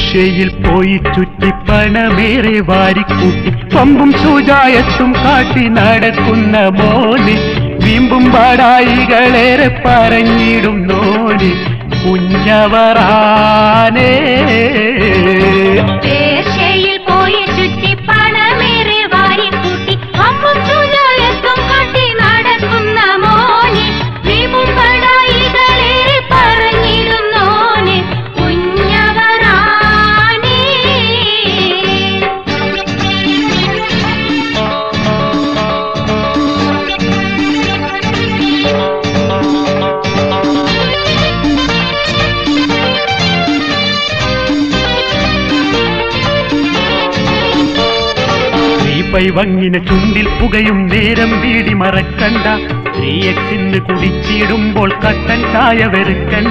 പേർഷ്യയിൽ പോയി ചുറ്റി പണമേറെ വാരിക്കൂട്ടി പമ്പും സൂജായത്തും കാട്ടി നടക്കുന്ന മോന് വീമ്പും പാടായികളേറെ പറഞ്ഞിടും നോന് കുഞ്ഞവറാനേ പേർഷ്യയിൽ പോയി ചുറ്റി പണമേറെ വാരിക്കൂട്ടി അമ്പും ചൂജായത്തും കാട്ടി നടക്കുന്ന മോനെ വീമ്പും പടായികളേറെ പറഞ്ഞിരുന്നോനെ കുഞ്ഞവറാനേ പൈ വങ്ങിന ചുണ്ടിൽ പുകയും നേരം വീടി മറക്കണ്ട ത്രീ എക്സിന്ന് കുടിച്ചിടുമ്പോൾ കട്ടൻ ചായ വെറുക്കണ്ട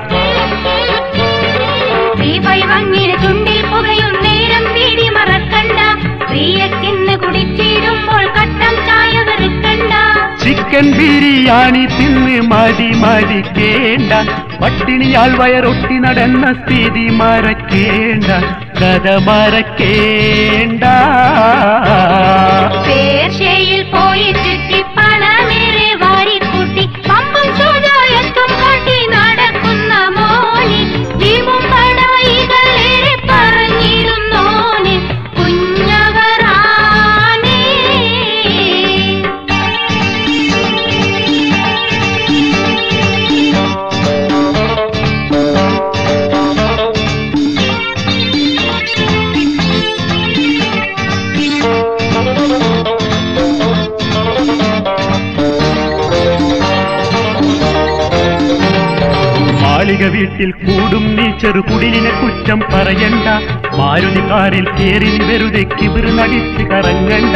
ശ്രീപൈ വങ്ങിന് ചുണ്ടിൽ പുകയും നേരം വീടി മറക്കണ്ട പ്രിയക്കിന്ന് കുടിച്ചിടുമ്പോൾ കട്ടം ചായ വെറുക്കണ്ട ചിക്കൻ ബിരിയാണി തിന്ന് മതി മതിക്കേണ്ട പട്ടിണിയാൽ വയറൊട്ടി നടന്ന സ്ഥിതി മറക്കേണ്ട കഥ മറക്കേണ്ട പേർഷ്യയിൽ പോയി ചുറ്റി പണമേറെ വാരിക്കൂട്ടി പമ്പും ചൂതായത്തും കാട്ടി നടക്കുന്ന മോനെ ദീപും പടായികളേറെ പറഞ്ഞിരുന്നോനെ കുഞ്ഞവറാനേ മാളിക വീട്ടിൽ കൂടും നീ ചെറുകുടിലിനെ കുറ്റം പറയണ്ട മാരുതി കാറിൽ കേറി നീ വെറുതെ കിബിർ നടിച്ച് കറങ്ങണ്ട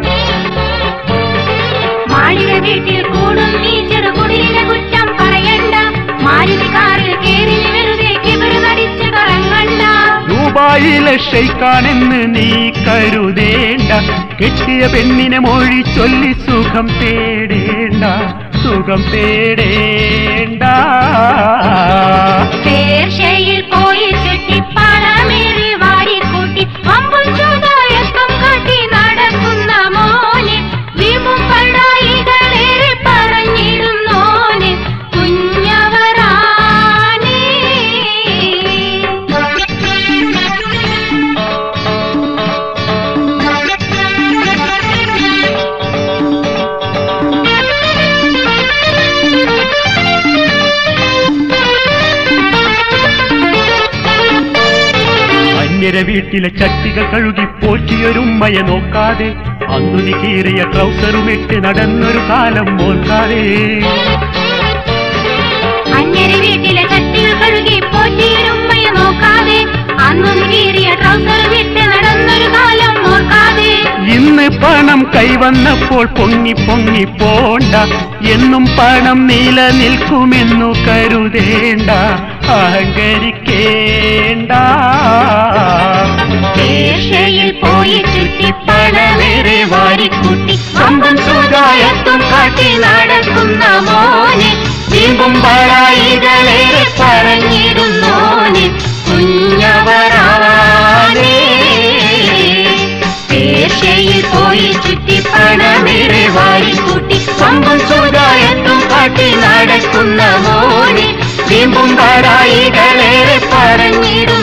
മാളിക വീട്ടിൽ കൂടും നീ ചെറുകുടിലിനെ കുറ്റം പറയണ്ട മാരുതി കാറിൽ കേറി നീ വെറുതെ കിബിറ് നടിച്ച് കറങ്ങണ്ട ദുബായിലെ ഷെയ്ക്കാണെന്ന് നീ കരുതേണ്ട കെട്ടിയ പെണ്ണിനെ മൊഴി ചൊല്ലി സുഖം തേടേണ്ട സുഖം തേടേണ്ട പേർഷ്യയിൽ പോയി ചുറ്റി പണമേറി വാരിക്കൂട്ടി അമ്പും ചൂതായത്തും കാട്ടി നടക്കുന്ന മോനെ വീമ്പും പടായികളേറെ പറഞ്ഞിരുന്നോനെ കുഞ്ഞവറാനേ അന്യര വീട്ടിലെ ചട്ടികൾ കഴുകി പോറ്റിയൊരുമ്മയെ നോക്കാതെ അന്നു നീ കീറിയ ട്രൗസറുമിട്ട് നടന്നൊരു കാലം ഓർക്കാതെ അന്യരെ വീട്ടിലെ ചട്ടികൾ കഴുകി പോറ്റിയൊരുമ്മയെ നോക്കാതെ അന്നും കീറിയ ട്രൗസർ വിട്ട് നടന്നൊരു കാലം ഓർക്കാതെ ഇന്ന് പണം കൈവന്നപ്പോൾ പൊങ്ങി പൊങ്ങി പോണ്ട എന്നും പണം നിലനിൽക്കുമെന്നു കരുതേണ്ട അഹങ്കരിക്കേണ്ട പേർഷ്യയിൽ പോയി ചുറ്റി പണമേറെ വാരിക്കൂട്ടി പമ്പും സൂതായത്തും കാട്ടി നടക്കുന്ന മോനെ വീമ്പും പടായികളേറെ പറഞ്ഞിടുന്നോനെ കുഞ്ഞവറാനേ പേർഷ്യയിൽ പോയി ചുറ്റി പണമേറെ വാരിക്കൂട്ടി പമ്പും സൂതായത്തും കാട്ടി നടക്കുന്ന മോനെ വീമ്പും പടായികളേറെ പറഞ്ഞിടും